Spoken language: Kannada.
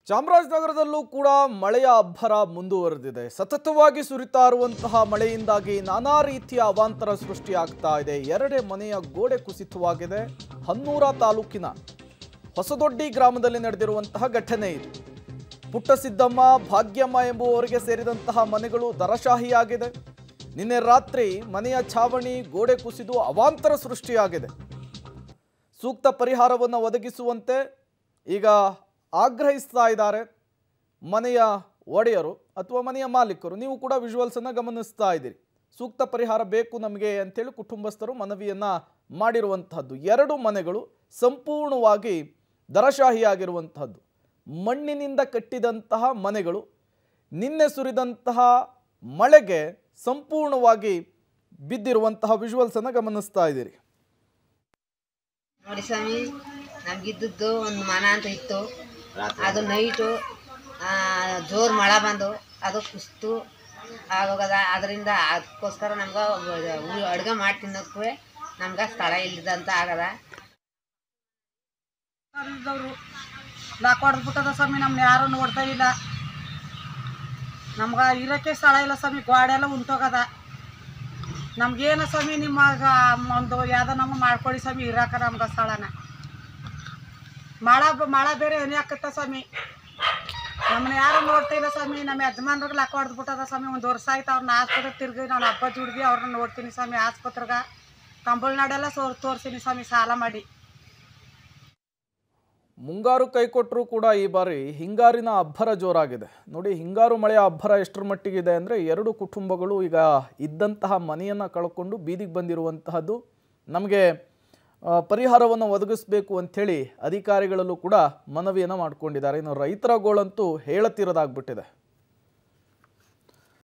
ಚಾಮರಾಜನಗರದಲ್ಲೂ ಕೂಡ ಮಳೆಯ ಅಬ್ಬರ ಮುಂದುವರೆದಿದೆ ಸತತವಾಗಿ ಸುರಿತಾ ಇರುವಂತಹ ಮಳೆಯಿಂದಾಗಿ ನಾನಾ ರೀತಿಯ ಅವಾಂತರ ಸೃಷ್ಟಿಯಾಗ್ತಾ ಇದೆ ಎರಡೇ ಮನೆಯ ಗೋಡೆ ಕುಸಿತವಾಗಿದೆ ಹನ್ನೂರ ತಾಲೂಕಿನ ಹೊಸದೊಡ್ಡಿ ಗ್ರಾಮದಲ್ಲಿ ನಡೆದಿರುವಂತಹ ಘಟನೆ ಇದು ಪುಟ್ಟಸಿದ್ದಮ್ಮ ಭಾಗ್ಯಮ್ಮ ಎಂಬುವವರಿಗೆ ಸೇರಿದಂತಹ ಮನೆಗಳು ದರಶಾಹಿಯಾಗಿದೆ ನಿನ್ನೆ ರಾತ್ರಿ ಮನೆಯ ಛಾವಣಿ ಗೋಡೆ ಕುಸಿದು ಅವಾಂತರ ಸೃಷ್ಟಿಯಾಗಿದೆ ಸೂಕ್ತ ಪರಿಹಾರವನ್ನು ಒದಗಿಸುವಂತೆ ಈಗ ಆಗ್ರಹಿಸ್ತಾ ಇದ್ದಾರೆ ಮನೆಯ ಒಡೆಯರು ಅಥವಾ ಮನೆಯ ಮಾಲೀಕರು ನೀವು ಕೂಡ ವಿಜುವಲ್ಸನ್ನು ಗಮನಿಸ್ತಾ ಇದ್ದೀರಿ ಸೂಕ್ತ ಪರಿಹಾರ ಬೇಕು ನಮಗೆ ಅಂತೇಳಿ ಕುಟುಂಬಸ್ಥರು ಮನವಿಯನ್ನು ಮಾಡಿರುವಂತಹದ್ದು ಎರಡು ಮನೆಗಳು ಸಂಪೂರ್ಣವಾಗಿ ದರಶಾಹಿಯಾಗಿರುವಂತಹದ್ದು ಮಣ್ಣಿನಿಂದ ಕಟ್ಟಿದಂತಹ ಮನೆಗಳು ನಿನ್ನೆ ಸುರಿದಂತಹ ಮಳೆಗೆ ಸಂಪೂರ್ಣವಾಗಿ ಬಿದ್ದಿರುವಂತಹ ವಿಜುವಲ್ಸನ್ನು ಗಮನಿಸ್ತಾ ಇದ್ದೀರಿ ನೋಡಿ ಸ್ವಾಮಿ ನಮ್ಗಿದ್ದದ್ದು ಒಂದು ಮನ ಅಂತ ಇತ್ತು ಅದು ನೈಟು ಜೋರು ಮಳೆ ಬಂದು ಅದು ಕುಸ್ತು ಆಗೋಗದ ಅದರಿಂದ ಅದಕ್ಕೋಸ್ಕರ ನಮ್ಗೆ ಅಡುಗೆ ಮಾಡಿ ತಿನ್ನೋಕ್ಕೂ ನಮ್ಗೆ ಸ್ಥಳ ಇಲ್ಲದಂತ ಆಗದ ಇದ್ದವರು ಲಾಕ್ ಹೊಡೆದ್ಬಿಟ್ಟದ ಸ್ವಾಮಿ ನಮ್ನ ಯಾರು ನೋಡ್ತಾ ಇಲ್ಲ ನಮ್ಗೆ ಇರೋಕ್ಕೆ ಸ್ಥಳ ಇಲ್ಲ ಸ್ವಾಮಿ ಗೋಡೆ ಎಲ್ಲ ಉಂಟೋಗದ ನಮ್ಗೇನು ಸ್ವಾಮಿ ನಿಮ್ಮ ಒಂದು ಯಾವ್ದೋ ನಮ್ಮ ಮಾಡ್ಕೊಳ್ಳಿ ಸ್ವಾಮಿ ಇರಾಕ ನಮ್ಗೆ ಸ್ಥಳನ ಮಳೆ ಬ- ಮಳೆ ಬೇರೆ ಏನೇ ಆಕತ್ತ ಸ್ವಾಮಿ ನಮ್ಮನ್ನ ಯಾರು ನೋಡ್ತಾ ಇಲ್ಲ ಸ್ವಾಮಿ ನಮ್ಮ ಯಜಮಾನ್ರಿಗೆ ಲಾಕ್ ಹೊಡೆದ್ಬಿಟ್ಟದ ಸ್ವಾಮಿ ಒಂದು ವರ್ಷ ಆಯ್ತು ಅವ್ರನ್ನ ಆಸ್ಪತ್ರೆಗೆ ತಿರ್ಗಿ ನಾನು ಹಬ್ಬ ಜುಡ್ಗಿ ಅವ್ರನ್ನ ನೋಡ್ತೀನಿ ಸ್ವಾಮಿ ಆಸ್ಪತ್ರೆಗೆ ತಮಿಳ್ನಾಡೆಲ್ಲ ಸೋರ್ ತೋರಿಸ್ತೀನಿ ಸ್ವಾಮಿ ಸಾಲ ಮಾಡಿ ಮುಂಗಾರು ಕೈಕೊಟ್ಟರೂ ಕೂಡ ಈ ಬಾರಿ ಹಿಂಗಾರಿನ ಅಬ್ಬರ ಜೋರಾಗಿದೆ ನೋಡಿ ಹಿಂಗಾರು ಮಳೆಯ ಅಬ್ಬರ ಎಷ್ಟರ ಮಟ್ಟಿಗಿದೆ ಅಂದರೆ ಎರಡು ಕುಟುಂಬಗಳು ಈಗ ಇದ್ದಂತಹ ಮನೆಯನ್ನು ಕಳ್ಕೊಂಡು ಬೀದಿಗೆ ಬಂದಿರುವಂತಹದ್ದು ನಮಗೆ ಪರಿಹಾರವನ್ನು ಒದಗಿಸಬೇಕು ಅಂಥೇಳಿ ಅಧಿಕಾರಿಗಳಲ್ಲೂ ಕೂಡ ಮನವಿಯನ್ನು ಮಾಡಿಕೊಂಡಿದ್ದಾರೆ ಇನ್ನು ರೈತರ ಗೋಳಂತೂ ಹೇಳತಿರೋದಾಗ್ಬಿಟ್ಟಿದೆ